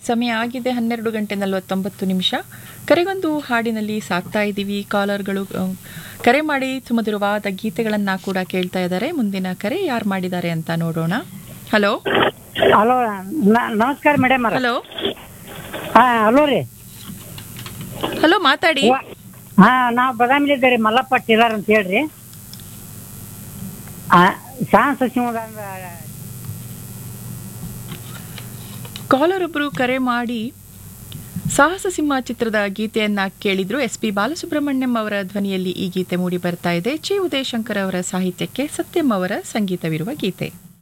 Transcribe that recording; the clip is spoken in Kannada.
ಸಮಯ ಆಗಿದೆ ಹನ್ನೆರಡು ಗಂಟೆ ನಲವತ್ತೊಂಬತ್ತು ನಿಮಿಷ ಕರೆಗೊಂದು ಹಾಡಿನಲ್ಲಿ ಸಾಕ್ತಾ ಇದ್ದೀವಿ ಕಾಲರ್ಗಳು ಆ, ಕರೆ ಮಾಡಿ ಸುಮಧುರವಾದ ಗೀತೆಗಳನ್ನು ಕೂಡ ಕೇಳ್ತಾ ಇದ್ದಾರೆ ಮುಂದಿನ ಕರೆ ಯಾರು ಮಾಡಿದ್ದಾರೆ ಅಂತ ನೋಡೋಣ ಹಲೋ ಹಲೋ ನಮಸ್ಕಾರ ಮೇಡಮ್ ಅವ್ರ ಹಲೋ ಹಾ ಹಲೋ ರೀ ಹಲೋ ಮಾತಾಡಿ ಹಾ ನಾವು ಬದಾಮಿಲಿದ್ದೇವೆ ಮಲ್ಲಪ್ಪ ಟೀಲರ್ ಅಂತ ಹೇಳ್ರಿ ಆ, ಶಾನ್ ಸಚಿವ ಕಾಲರ್ ಒಬ್ಬರು ಕರೆ ಮಾಡಿ ಸಾಹಸ ಸಿಂಹ ಚಿತ್ರದ ಗೀತೆಯನ್ನ ಕೇಳಿದ್ರು ಎಸ್ ಪಿ ಬಾಲಸುಬ್ರಹ್ಮಣ್ಯಂ ಅವರ ಧ್ವನಿಯಲ್ಲಿ ಈ ಗೀತೆ ಮೂಡಿ ಬರ್ತಾ ಇದೆ ಚಿ ಉದಯಶಂಕರ್ ಅವರ ಸಾಹಿತ್ಯಕ್ಕೆ ಸತ್ಯಂ ಅವರ ಸಂಗೀತವಿರುವ ಗೀತೆ